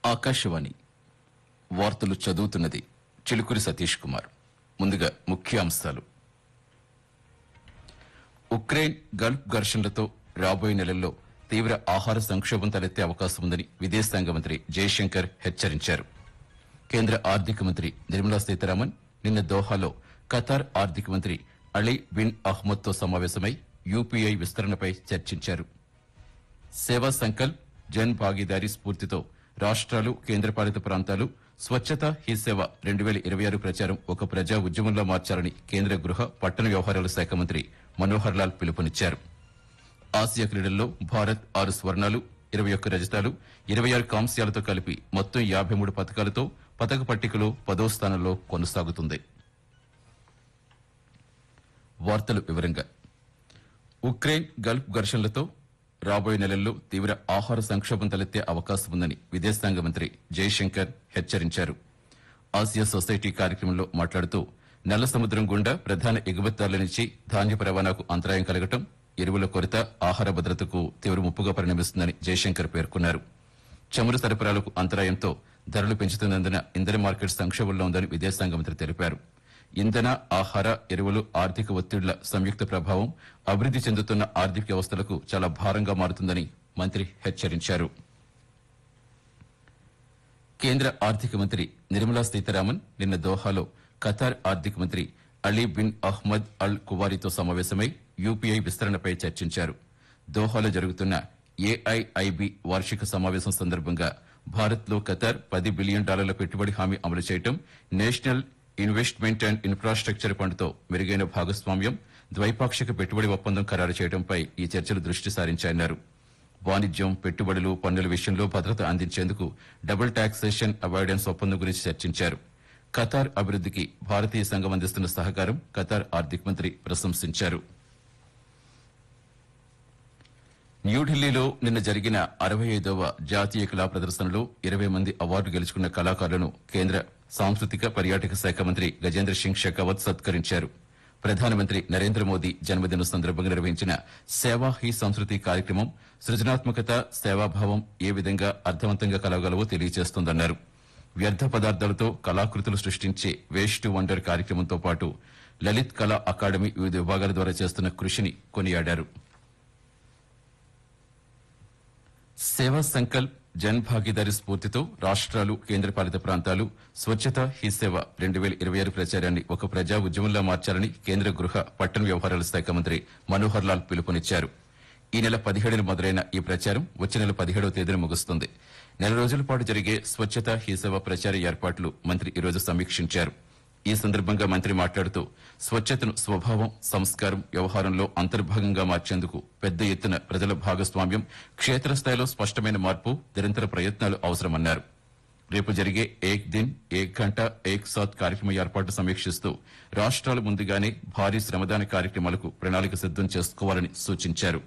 ఆకాశవాణి వార్తలు చదువుతున్నది చిలుకూరి సతీష్ కుమార్ ముందుగా ముఖ్య అంశాలు ఉక్రెయిన్ గల్ఫ్ ఘర్షణలతో రాబోయే నెలల్లో తీవ్ర ఆహార సంక్షోభం తలెత్తే అవకాశం ఉందని విదేశాంగ మంత్రి జయశంకర్ హెచ్చరించారు కేంద్ర ఆర్థిక మంత్రి నిర్మలా సీతారామన్ నిన్న దోహాలో ఖతార్ ఆర్థిక మంత్రి అలీ బిన్ అహ్మద్తో సమావేశమై యూపీఐ విస్తరణపై చర్చించారు సేవా సంకల్ప్ జన్ భాగీదారీ స్ఫూర్తితో రాష్ట్రాలు కేంద్రపాలిత ప్రాంతాలు స్వచ్ఛత హీ సేవ రెండు వేల ఇరవై ఆరు ప్రచారం ఒక ప్రజా ఉద్యమంలో మార్చాలని కేంద్ర గృహ పట్టణ వ్యవహారాల శాఖ మంత్రి మనోహర్ లాల్ పిలుపునిచ్చారు ఆసియా క్రీడల్లో భారత్ ఆరు స్వర్ణాలు ఇరవై ఒక్క రజతాలు ఇరవై ఆరు కాంస్యాలతో కలిపి మొత్తం యాభై మూడు పథకాలతో పథక పట్టికలో పదో స్థానంలో కొనసాగుతుంది వార్తలు వివరంగా ఉక్రెయిన్ గల్ఫ్ ఘర్షణలతో రాబోయే నెలల్లో తీవ్ర ఆహార సంక్షోభం తలెత్తే అవకాశం ఉందని విదేశాంగ మంత్రి జయశంకర్ హెచ్చరించారు ఆసియా సొసైటీ కార్యక్రమంలో మాట్లాడుతూ నల్ల సముద్రం గుండా ప్రధాన ఎగుమతిదారుల నుంచి ధాన్యపు రవాణాకు అంతరాయం కలగటం ఎరువుల కొరత ఆహార భద్రతకు తీవ్ర ముప్పుగా పరిణమిస్తుందని జయశంకర్ పేర్కొన్నారు చమురు సరఫరాలకు అంతరాయంతో ధరలు పెంచుతున్నందున ఇంధన మార్కెట్ సంక్షోభంలో ఉందని విదేశాంగ మంత్రి తెలిపారు ఇంధన ఆహార ఎరువులు ఆర్థిక ఒత్తిళ్ల సంయుక్త ప్రభావం అభివృద్ది చెందుతున్న ఆర్థిక వ్యవస్థలకు చాలా భారంగా మారుతుందని మంత్రి హెచ్చరించారు కేంద్ర ఆర్థిక మంత్రి నిర్మలా సీతారామన్ నిన్న దోహాలో ఖతార్ ఆర్థిక మంత్రి అలీ బిన్ అహ్మద్ అల్ కువారితో సమావేశమై యూపీఐ విస్తరణపై చర్చించారు దోహాలో జరుగుతున్న ఏఐఐబి వార్షిక సమావేశం సందర్భంగా భారత్లో ఖతార్ పది బిలియన్ డాలర్ల పెట్టుబడి హామీ అమలు చేయడం నేషనల్ ఇన్వెస్ట్మెంట్ అండ్ ఇన్ఫ్రాస్ట్రక్చర్ ఫండ్తో మెరుగైన భాగస్వామ్యం ద్వైపాక్షిక పెట్టుబడి ఒప్పందం ఖరారు చేయడంపై ఈ చర్చలు దృష్టి సారించాయన్నారు వాణిజ్యం పెట్టుబడులు పన్నుల విషయంలో భద్రత అందించేందుకు డబుల్ టాక్సేషన్ అవాయిడెన్స్ ఒప్పందం గురించి చర్చించారు ఖతార్ అభివృద్దికి భారతీయ సంఘం అందిస్తున్న సహకారం ఖతార్ ఆర్థిక మంత్రి ప్రశంసించారు న్యూఢిల్లీలో నిన్న జరిగిన అరవై ఐదవ జాతీయ కళా ప్రదర్శనలో ఇరవై మంది అవార్డు గెలుచుకున్న కళాకారులను కేంద్ర సాంస్కృతిక పర్యాటక శాఖ మంత్రి గజేంద్ర సింగ్ షెకావత్ సత్కరించారు ప్రధానమంత్రి నరేంద్ర మోదీ జన్మదిన సందర్భంగా నిర్వహించిన సేవా హీ సంస్కృతి కార్యక్రమం సృజనాత్మకత సేవాభావం ఏ విధంగా అర్థవంతంగా కలగలవో తెలియజేస్తోందన్నారు వ్యర్థ పదార్థాలతో కళాకృతులు సృష్టించే వేస్ట్ టు వండర్ కార్యక్రమంతో పాటు లలిత్ కళా అకాడమీ వివిధ విభాగాల ద్వారా చేస్తున్న కృషిని కొనియాడారు సేవా సంకల్ప్ జన్ భాగీదారీ స్ఫూర్తితో రాష్ట్రాలు కేంద్రపాలిత ప్రాంతాలు స్వచ్ఛత హీ సేవ రెండు వేల ఇరవై ఆరు ప్రచారాన్ని ఒక ప్రజా ఉద్యమంలా మార్చాలని కేంద్ర గృహ పట్టణ వ్యవహారాల శాఖ మంత్రి మనోహర్ లాల్ పిలుపునిచ్చారు ఈ నెల పదిహేడున మొదలైన ఈ ప్రచారం వచ్చే నెల పదిహేడవ తేదీన ముగుస్తుంది నెల రోజుల పాటు జరిగే స్వచ్ఛత హీ సేవ ప్రచార ఏర్పాట్లు మంత్రి ఈరోజు సమీక్షించారు ఈ సందర్భంగా మంత్రి మాట్లాడుతూ స్వచ్ఛతను స్వభావం సంస్కారం వ్యవహారంలో అంతర్భాగంగా మార్చేందుకు పెద్ద ఎత్తున ప్రజల భాగస్వామ్యం క్షేత్రస్థాయిలో స్పష్టమైన మార్పు నిరంతర ప్రయత్నాలు అవసరమన్నారు రేపు జరిగే ఏక్ దిన్ ఏక్ గంట ఏక్ సాత్ కార్యక్రమ ఏర్పాటు సమీక్షిస్తూ రాష్ట్రాలు ముందుగానే భారీ శ్రమదాన కార్యక్రమాలకు ప్రణాళిక సిద్దం చేసుకోవాలని సూచించారు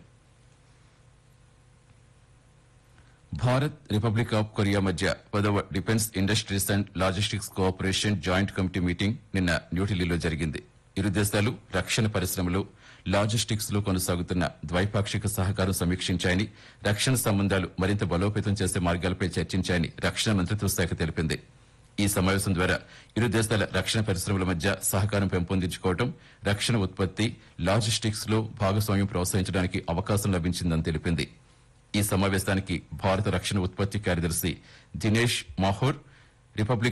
భారత్ రిపబ్లిక్ ఆఫ్ కొరియా మధ్య పదవ defence industries and logistics cooperation joint committee meeting నిన్న న్యూఢిల్లీలో జరిగింది ఇరు దేశాలు రక్షణ పరిశ్రమలు లాజిస్టిక్స్ లో కొనసాగుతున్న ద్వైపాక్షిక సహకారం సమీక్షించాయని రక్షణ సంబంధాలు మరింత బలోపేతం చేసే మార్గాలపై చర్చించాయని రక్షణ మంత్రిత్వ శాఖ తెలిపింది ఈ సమావేశం ద్వారా ఇరు దేశాల రక్షణ పరిశ్రమల మధ్య సహకారం పెంపొందించుకోవడం రక్షణ ఉత్పత్తి లాజిస్టిక్స్ లో భాగస్వామ్యం ప్రోత్సహించడానికి అవకాశం లభించిందని తెలిపింది ఈ సమావేశానికి భారత రక్షణ ఉత్పత్తి కార్యదర్శి దినేష్ మాహోర్ రిపబ్లిక్